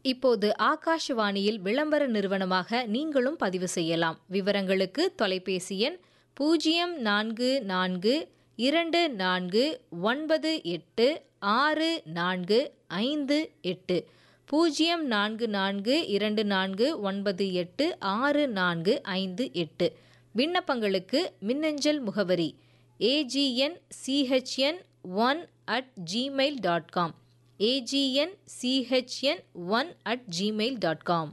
இப்போது ஆகாஷவாணியில் விளம்பர நிறுவனமாக நீங்களும் பதிவு செய்யலாம் விவரங்களுக்கு தொலைபேசி எண் பூஜ்ஜியம் நான்கு நான்கு இரண்டு நான்கு ஒன்பது எட்டு ஆறு நான்கு ஐந்து எட்டு பூஜ்ஜியம் நான்கு நான்கு இரண்டு நான்கு ஒன்பது எட்டு ஆறு நான்கு ஐந்து எட்டு விண்ணப்பங்களுக்கு மின்னஞ்சல் முகவரி AGN CHN one at Gmail dot com AGN CHN one at Gmail dot com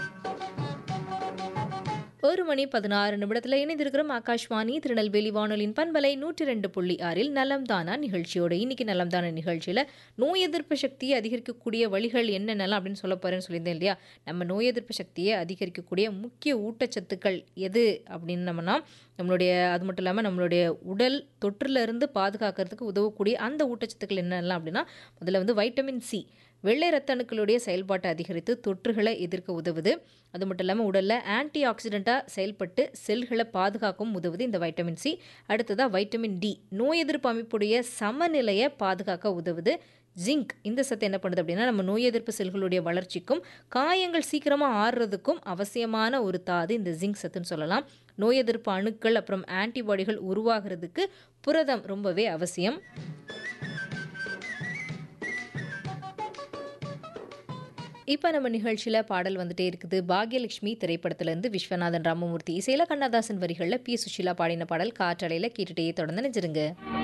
ஒரு மணி பதினாறு நிமிடத்தில் இணைந்திருக்கிறோம் ஆகாஷ்வாணி திருநெல்வேலி வானொலியின் பண்பலை நூற்றி ரெண்டு புள்ளி ஆறில் நலம்தானா நிகழ்ச்சியோட இன்னைக்கு நலம்தானா நிகழ்ச்சியில் நோய் எதிர்ப்பு சக்தியை அதிகரிக்கக்கூடிய வழிகள் என்னென்னலாம் அப்படின்னு சொல்ல போகிறேன்னு சொல்லியிருந்தேன் இல்லையா நம்ம நோய் எதிர்ப்பு சக்தியை அதிகரிக்கக்கூடிய முக்கிய ஊட்டச்சத்துக்கள் எது அப்படின்னு நம்மனா நம்மளுடைய அது மட்டும் இல்லாமல் நம்மளுடைய உடல் தொற்றுல இருந்து பாதுகாக்கிறதுக்கு உதவக்கூடிய அந்த ஊட்டச்சத்துக்கள் என்னெல்லாம் அப்படின்னா முதல்ல வந்து வைட்டமின் சி வெள்ளை ரத்த அணுக்களுடைய செயல்பாட்டை அதிகரித்து தொற்றுகளை எதிர்க்க உதவுது அது மட்டும் இல்லாமல் உடலில் ஆன்டி ஆக்சிடெண்ட்டாக செயல்பட்டு செல்களை பாதுகாக்கவும் உதவுது இந்த வைட்டமின் சி அடுத்ததாக வைட்டமின் டி நோய் எதிர்ப்பு அமைப்புடைய சமநிலையை பாதுகாக்க உதவுது ஜிங்க் இந்த சத்து என்ன பண்ணுது அப்படின்னா நம்ம நோய் எதிர்ப்பு செல்களுடைய வளர்ச்சிக்கும் காயங்கள் சீக்கிரமாக ஆறுறதுக்கும் அவசியமான ஒரு தாது இந்த ஜிங்க் சத்துன்னு சொல்லலாம் நோய் எதிர்ப்பு அணுக்கள் அப்புறம் ஆன்டிபாடிகள் உருவாகிறதுக்கு புரதம் ரொம்பவே அவசியம் இப்போ நம்ம நிகழ்ச்சியில் பாடல் வந்துட்டே இருக்குது பாக்யலட்சுமி திரைப்படத்திலேருந்து விஸ்வநாதன் ராமமூர்த்தி இசையில கண்ணதாசன் வரிகளில் பி சுஷீலா பாடின பாடல் காற்றலையில் கேட்டுட்டே தொடர்ந்து நினைச்சிருங்க